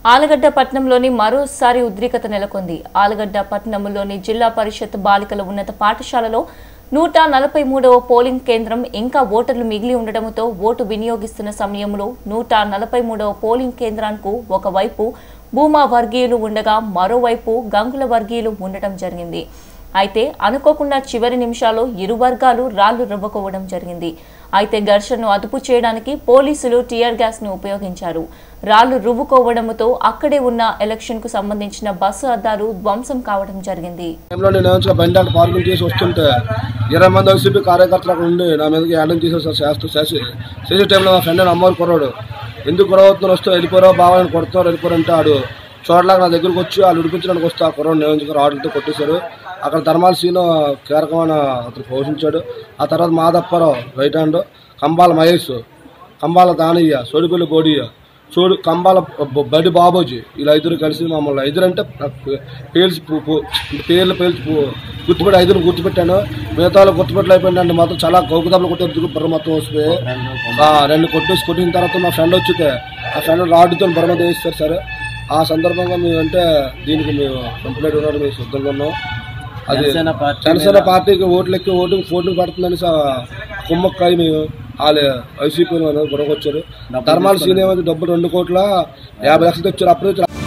ఆలగడ్డ పట్టణంలోని మరోసారి ఉద్రిక్తత నెలకొంది ఆలగడ్డ పట్టణంలోని జిల్లా పరిషత్ బాలికల ఉన్నత పాఠశాలలో నూట నలభై మూడవ పోలింగ్ కేంద్రం ఇంకా ఓటర్లు మిగిలి ఉండటంతో ఓటు వినియోగిస్తున్న సమయంలో నూట నలభై మూడవ పోలింగ్ కేంద్రానికి ఒకవైపు భూమా వర్గీయులు ఉండగా మరోవైపు గంగుల వర్గీయులు ఉండటం జరిగింది అయితే అనుకోకుండా చివరి నిమిషాల్లో ఇరు వర్గాలు రాళ్లు రువ్వుకోవడం జరిగింది అయితే ఘర్షణను అదుపు చేయడానికి పోలీసులు టీయర్ గ్యాస్ ను ఉపయోగించారు రాళ్లు రువ్వుకోవడంతో అక్కడే ఉన్న ఎలక్షన్ కు సంబంధించిన బస్సు అద్దాలు ధ్వంసం కావడం జరిగింది టైంలో నేను ఏమంటే బండి అంటే పార్కింగ్ చేసి వస్తుంటే ఇరవై మంది వైసీపీ కార్యకర్తలు అక్కడ ఉండి నా మీదకి యాడం చేసేసారు చేస్తూ చేసి చేసే టైంలో మా ఫ్రెండ్ అమ్మవారు కుర్రాడు ఎందుకు గొడవ అవుతున్నారు వస్తే వెళ్ళిపోరావు బావాలని కొడుతున్నారు వెళ్ళిపోరు అంటే ఆడు చూడలేక నా దగ్గరకు వచ్చి వాళ్ళు ఉడిపించడానికి వస్తే ఆ కుర్రాడు నేను రాడ్లతో కొట్టేశారు అక్కడ ధర్మాల సీను కీలకమైన అతను పోషించాడు ఆ తర్వాత మాదప్పారావు రైట్ హ్యాండ్ కంబాల మహేష్ కంబాల దానయ్య సోడిపల్లి బోడియ్య చూడు కంబాల బ- బడి బాబోజీ వీళ్ళు ఐదుగురు కలిసి మమ్మల్ని ఐదుగురు అంటే పేల్చి పూ- పూ- పేర్లు పేల్చి పూ- గుర్తుపెట్టి ఐదుగురు గుర్తుపెట్టాను మిగతా వాళ్ళు గుర్తుపెట్టలు అయిపోయిందంటే మొత్తం చాలా గౌకుదప్పులు కొట్టేందుకు బుర్ర మొత్తం వస్తుంది ఆ, రెండు కొట్టేసి కొట్టిన తర్వాత మా ఫ్రెండ్ వచ్చితే ఆ ఫ్రెండ్ రాడ్డుతో బుర్ర మీద వేస్తారు సరే ఆ సందర్భంగా మేము అంటే దీనికి మేము కంప్లైంట్ ఉన్నాడు మేము సిద్ధంగా ఉన్నాం అది జనసేన పార్టీకి ఓట్లు ఎక్కి ఓటు ఓట్లు పడుతుందని స- కుమ్మక్కాయ మేము వాళ్ళు వైసీపీ గొడవకు వచ్చారు ధర్మాల సీన్ ఏమైతే డబ్బులు రెండు కోట్ల యాభై లక్షలు తెచ్చారు అప్పుడు